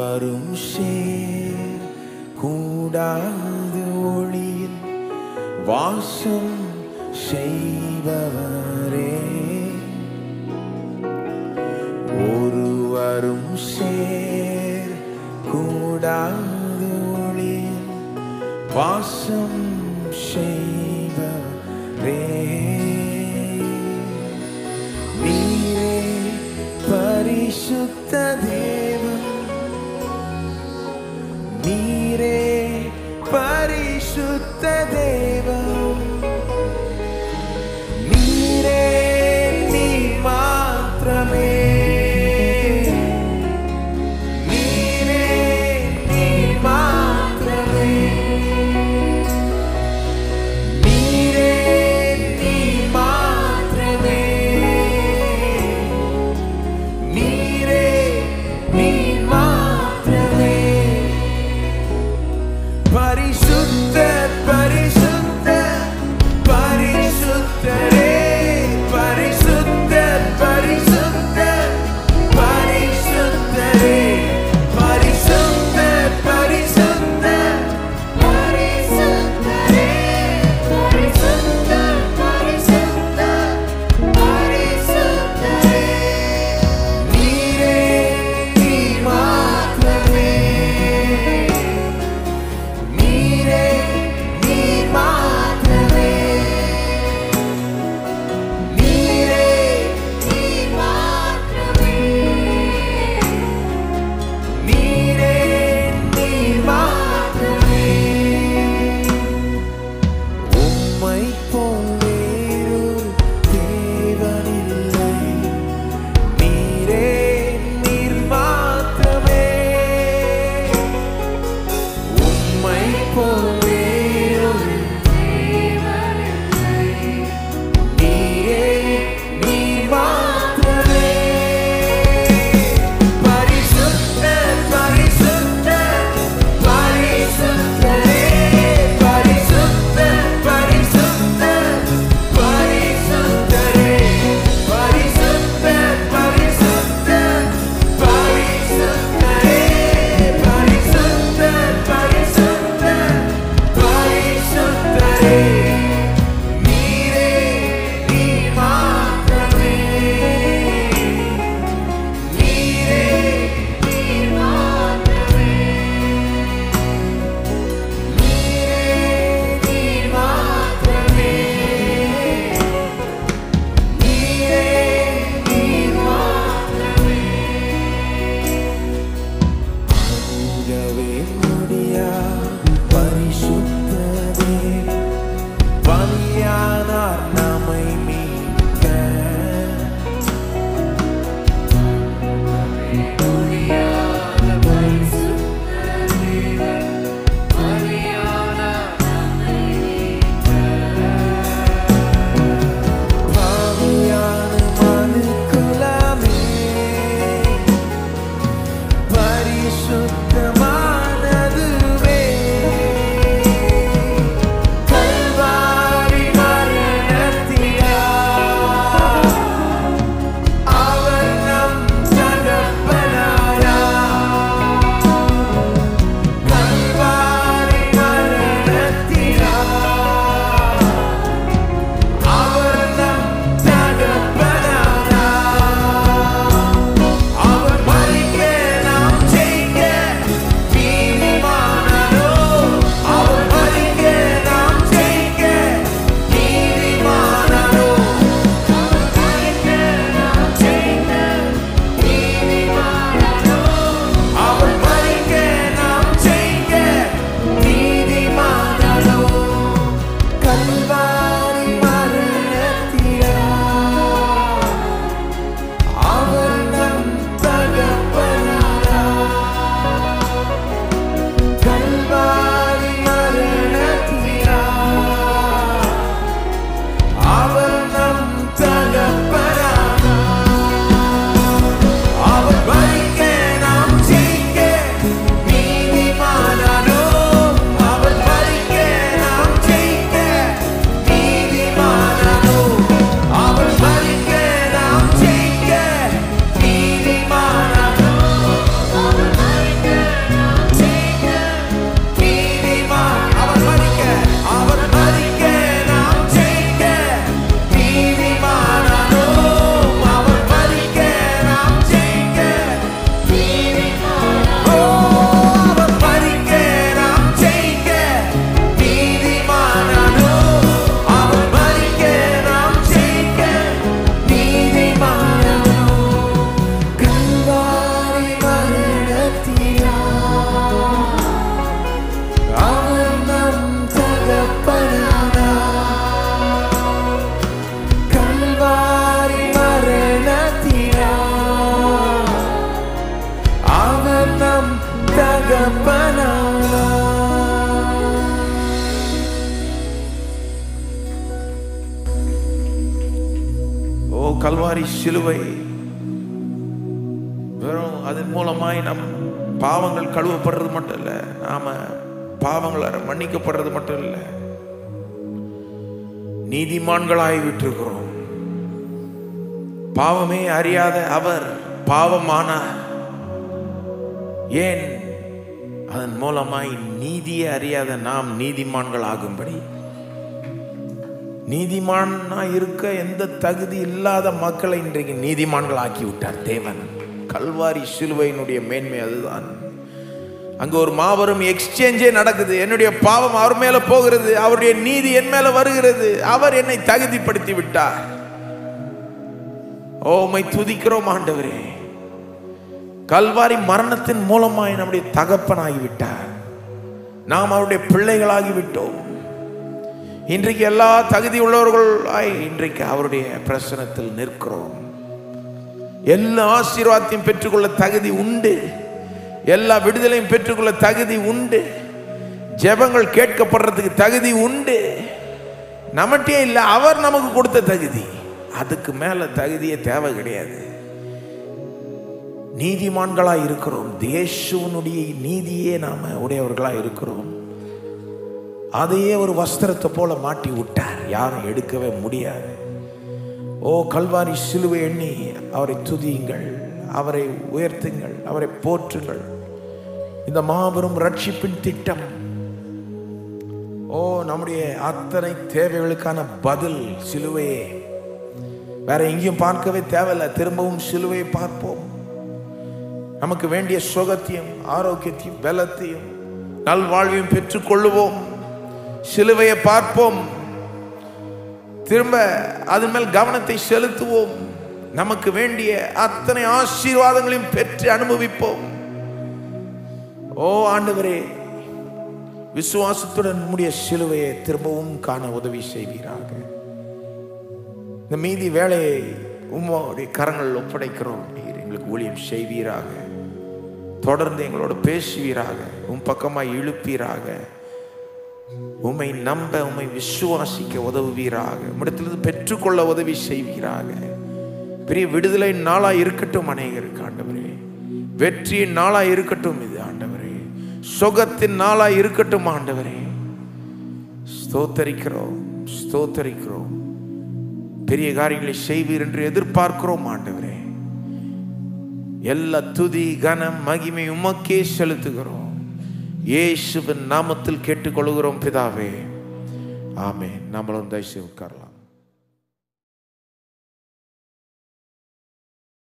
ஒருவரும் சேர் கூடாது ஒளியில் வாசம் செய்பவரே ஒருவரும் சேர் கூடாது ஒளியில் வாசம் செய்பவரே நீரே பரிசுத்த தேவன் நீரே பரிசுத்த தேவன் நீரே நீ மாத்திரமே நீரே நீ மாத்திரமே நீரே நீ மாத்திரமே நீரே நீ மாத்திரமே பரிசுத்த பரிசுத்த பரிசுத்தரே பரிசுத்த பரிசுத்த பரிசுத்தரே பரிசுத்த பரிசுத்த பரிசுத்தரே பரிசுத்த பரிசுத்த பரிசுத்தரே நீரே நீ மாத்திரமே நீரே நீ மாத்திரமே நீரே நீ மாத்திரமே நீரே நீ மாத்திரமே உம்மை போல் வேறொரு தேவனில்லை நீரே நீர் மாத்திரமே உம்மை போல் வேறொரு நீரே நீர் மாத்திரமே பரிசுத்த பரிசுத்த பரிசுத்தரே பரிசுத்த பரிசுத்த பரிசுத்தரே பரிசுத்த பரிசுத்த பரிசுத்தரே பரிசுத்த பரிசுத்த பரிசுத்தரே நீரே நீ மாத்திரமே நீரே நீ மாத்திரமே நீரே நீ மாத்திரமே நீரே நீ மாத்திரமே அணுகவே முடியா பரிசுத்தரே பலியானார் நம்மை மீட்க பாவியான மனுக்குலமே பரிசுத்தமானதுவே கல்வாரி மரணத்திலா அவர் நம் தகப்பனாரா கல்வாரி மரணத்திலா அவர் நம் தகப்பனாரா அவர் மறிக்க நாம் செய்ய தகப்பனா ஓ கல்வாரி சிலுவை வெறும் அதன் மூலமாய் நம் பாவங்கள் கழுவப்படுறது மட்டும் இல்லை நாம பாவங்கள் மன்னிக்கப்படுறது மட்டும் இல்லை நீதிமான்களாய் விட்டிருக்கிறோம் பாவமே அறியாத அவர் பாவமானார் ஏன் அதன் மூலமாய் நீதியை அறியாத நாம் நீதிமான்கள் ஆகும்படி நீதிமானா இருக்க எந்த தகுதி இல்லாத மக்களை இன்றைக்கு நீதிமான்கள் ஆக்கி விட்டார் தேவன் கல்வாரி சிலுவையினுடைய மேன்மை அதுதான் அங்க ஒரு மாபெரும் எக்ஸ்சேஞ்சே நடக்குது என்னுடைய பாவம் அவர் மேல போகிறது அவருடைய நீதி என் மேல வருகிறது அவர் என்னை தகுதிப்படுத்தி விட்டார் ஓ உம்மை துதிக்கிறோம் ஆண்டவரே கல்வாரி மரணத்தின் மூலமாய் நம்முடைய தகப்பனாகி விட்டார் நாம் அவருடைய பிள்ளைகளாகி விட்டோம் இன்றைக்கு எல்லா தகுதி உள்ளவர்களாய் இன்றைக்கு அவருடைய பிரசனத்தில் நிற்கிறோம் எல்லா ஆசீர்வாதத்தையும் பெற்றுக்கொள்ள தகுதி உண்டு எல்லா விடுதலையும் பெற்றுக்கொள்ள தகுதி உண்டு ஜெபங்கள் கேட்கப்படுறதுக்கு தகுதி உண்டு நம்மகிட்டே இல்லை அவர் நமக்கு கொடுத்த தகுதி அதுக்கு மேல தகுதியே தேவை கிடையாது நீதிமான்களாய் இருக்கிறோம் தேசுவனுடைய நீதியே நாம உடையவர்களாய் இருக்கிறோம் அதையே ஒரு வஸ்திரத்தை போல மாட்டி விட்டார் யாரும் எடுக்கவே முடியாது ஓ கல்வாரி சிலுவை எண்ணி அவரை துதியுங்கள் அவரை உயர்த்துங்கள் அவரை போற்றுங்கள் இந்த மாபெரும் ரட்சிப்பின் திட்டம் ஓ நம்முடைய அத்தனை தேவைகளுக்கான பதில் சிலுவையே வேற எங்கேயும் பார்க்கவே தேவையில்லை திரும்பவும் சிலுவையை பார்ப்போம் நமக்கு வேண்டிய சுகத்தையும் ஆரோக்கியத்தையும் பலத்தையும் நல்வாழ்வையும் பெற்றுக்கொள்ளுவோம் சிலுவையை பார்ப்போம் திரும்ப அதன் மேல் கவனத்தை செலுத்துவோம் நமக்கு வேண்டிய அத்தனை ஆசீர்வாதங்களையும் பெற்று அனுபவிப்போம் ஓ ஆண்டவரே விசுவாசத்துடன் நம்முடைய சிலுவையை திரும்பவும் காண உதவி செய்வீராக இந்த மீதி வேலையை உம்முடைய கரங்கள் ஒப்படைக்கிறோம் நீர் எங்களுக்கு ஊழியம் செய்வீராக தொடர்ந்து எங்களோட பேசுவீராக உம் பக்கமாய் இழுப்பீராக உம்மை நம்ப உம்மை விசுவாசிக்க உதவுவீராக உம்மிடத்திலிருந்து பெற்றுக்கொள்ள உதவி செய்வீராக பெரிய விடுதலை நாளா இருக்கட்டும் அநேகருக்கு ஆண்டவரே வெற்றியின் நாளா இருக்கட்டும் இது ஆண்டவரே சுகத்தின் நாளா இருக்கட்டும் ஆண்டவரே ஸ்தோத்தரிக்கிறோம் ஸ்தோத்தரிக்கிறோம் பெரிய காரியங்களை செய்வீர் என்று எதிர்பார்க்கிறோம் ஆண்டவரே எல்லா துதி கனம் மகிமை உமக்கே செலுத்துகிறோம் இயேசுவின் நாமத்தில் கேட்டுக்கொள்கிறோம் பிதாவே ஆமே நம்மளும் தயவுசெய்து உட்காரலாம்